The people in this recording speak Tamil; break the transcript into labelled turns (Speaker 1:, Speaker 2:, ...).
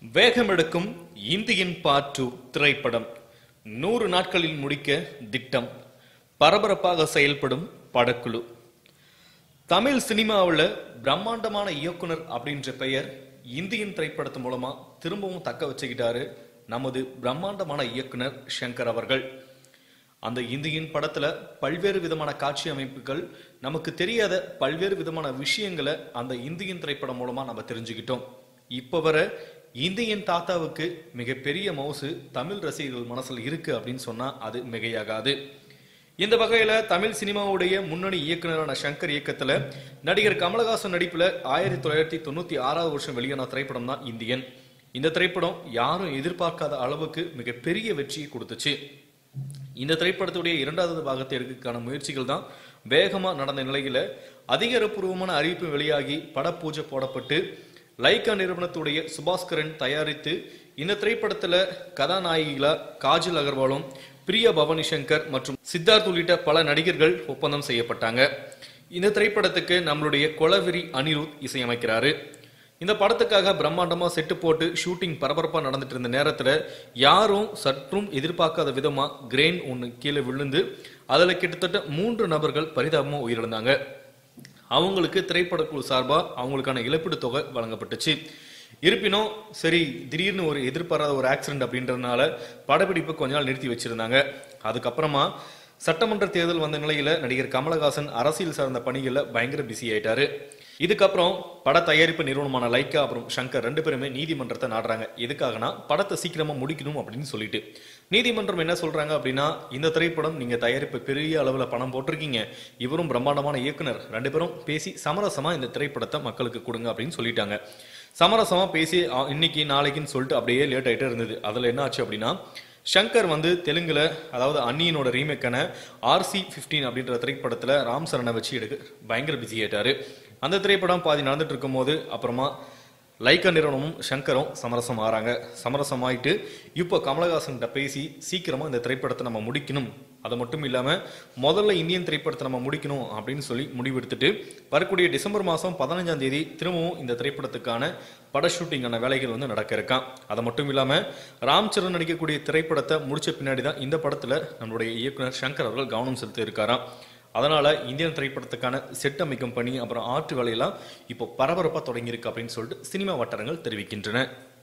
Speaker 1: வேகமெடுக்கும் இந்தியன் பார்ட் டூ திரைப்படம் நூறு நாட்களில் முடிக்க திட்டம் பரபரப்பாக செயல்படும் படக்குழு தமிழ் சினிமாவில் பிரம்மாண்டமான இயக்குனர் அப்படின்ற பெயர் இந்தியன் திரைப்படத்து மூலமா திரும்பவும் தக்க வச்சுக்கிட்டாரு நமது பிரம்மாண்டமான இயக்குனர் சங்கர் அவர்கள் அந்த இந்தியன் படத்துல பல்வேறு விதமான காட்சி அமைப்புகள் நமக்கு தெரியாத பல்வேறு விதமான விஷயங்களை அந்த இந்தியன் திரைப்படம் மூலமா நம்ம தெரிஞ்சுக்கிட்டோம் இப்ப வர இந்தியன் தாத்தாவுக்கு மிகப்பெரிய மவுசு தமிழ் ரசிகர்கள் மனசுல இருக்கு அப்படின்னு சொன்னா அது மிகையாகாது இந்த வகையில தமிழ் சினிமாவுடைய முன்னணி இயக்குனரான சங்கர் இயக்கத்துல நடிகர் கமலஹாசன் நடிப்புல ஆயிரத்தி தொள்ளாயிரத்தி தொண்ணூத்தி ஆறாவது வருஷம் வெளியான திரைப்படம் தான் இந்தியன் இந்த திரைப்படம் யாரும் எதிர்பார்க்காத அளவுக்கு மிகப்பெரிய வெற்றியை கொடுத்துச்சு இந்த திரைப்படத்துடைய இரண்டாவது பாகத்தை எடுக்கிறதுக்கான முயற்சிகள் தான் வேகமா நடந்த நிலையில அதிகாரப்பூர்வமான அறிவிப்பு வெளியாகி படப்பூஜை போடப்பட்டு லைக்கா நிறுவனத்துடைய சுபாஸ்கரன் தயாரித்து இந்த திரைப்படத்துல கதாநாயகிகளா காஜல் அகர்வாலும் பிரியா பவானி சங்கர் மற்றும் சித்தார்த் உள்ளிட்ட பல நடிகர்கள் ஒப்பந்தம் செய்யப்பட்டாங்க இந்த திரைப்படத்துக்கு நம்மளுடைய கொலவெறி அனிருத் இசையமைக்கிறாரு இந்த படத்துக்காக பிரம்மாண்டமா செட்டு போட்டு ஷூட்டிங் பரபரப்பா நடந்துட்டு இருந்த நேரத்துல யாரும் சற்றும் எதிர்பார்க்காத விதமா கிரெயின் ஒன்று கீழே விழுந்து அதுல கிட்டத்தட்ட மூன்று நபர்கள் பரிதாபமா உயிரிழந்தாங்க அவங்களுக்கு திரைப்படக்குழு சார்பா அவங்களுக்கான இழப்பீடு தொகை வழங்கப்பட்டுச்சு இருப்பினும் சரி திடீர்னு ஒரு எதிர்பாராத ஒரு ஆக்சிடென்ட் அப்படின்றதுனால படப்பிடிப்பு கொஞ்ச நாள் நிறுத்தி வச்சிருந்தாங்க அதுக்கப்புறமா சட்டமன்ற தேர்தல் வந்த நிலையில நடிகர் கமலஹாசன் அரசியல் சார்ந்த பணிகள்ல பயங்கர பிஸி ஆயிட்டாரு இதுக்கப்புறம் பட தயாரிப்பு நிறுவனமான லைக்கா அப்புறம் சங்கர் ரெண்டு பேருமே நீதிமன்றத்தை நாடுறாங்க எதுக்காகனா படத்தை சீக்கிரமா முடிக்கணும் அப்படின்னு சொல்லிட்டு நீதிமன்றம் என்ன சொல்றாங்க அப்படின்னா இந்த திரைப்படம் நீங்க தயாரிப்பு பெரிய அளவுல பணம் போட்டிருக்கீங்க இவரும் பிரம்மாண்டமான இயக்குனர் ரெண்டு பேரும் பேசி சமரசமா இந்த திரைப்படத்தை மக்களுக்கு கொடுங்க அப்படின்னு சொல்லிட்டாங்க சமரசமா பேசி ஆ, இன்னைக்கு நாளைக்குன்னு சொல்லிட்டு அப்படியே லேட் ஆயிட்டே இருந்தது அதுல என்ன ஆச்சு அப்படின்னா சங்கர் வந்து தெலுங்குல அதாவது அன்னியனோட ரீமேக்கான ஆர்சி ஃபிஃப்டீன் அப்படின்ற திரைப்படத்துல ராம் சரணை வச்சு எடுக்க பயங்கர பிஸி ஆயிட்டாரு அந்த திரைப்படம் பாதி நடந்துட்டு இருக்கும்போது அப்புறமா லைக்கா நிறுவனமும் சங்கரும் சமரசம் ஆறாங்க சமரசம் ஆயிட்டு இப்போ கமலஹாசன்கிட்ட பேசி சீக்கிரமா இந்த திரைப்படத்தை நம்ம முடிக்கணும் அது மட்டும் இல்லாம முதல்ல இந்தியன் திரைப்படத்தை நம்ம முடிக்கணும் அப்படின்னு சொல்லி முடிவெடுத்துட்டு வரக்கூடிய டிசம்பர் மாதம் பதினஞ்சாம் தேதி திரும்பவும் இந்த திரைப்படத்துக்கான பட ஷூட்டிங்கான வேலைகள் வந்து நடக்க இருக்கான் அது மட்டும் இல்லாம ராம் சரண் நடிக்கக்கூடிய திரைப்படத்தை முடிச்ச பின்னாடி தான் இந்த படத்துல நம்மளுடைய இயக்குனர் சங்கர் அவர்கள் கவனம் செலுத்தி இருக்காராம் அதனால இந்தியன் திரைப்படத்துக்கான செட் அமைக்கும் பணி அப்புறம் ஆற்று வேலையெல்லாம் இப்போ பரபரப்பா தொடங்கியிருக்கு அப்படின்னு சொல்லிட்டு சினிமா வட்டாரங்கள் தெரிவிக்கின்றன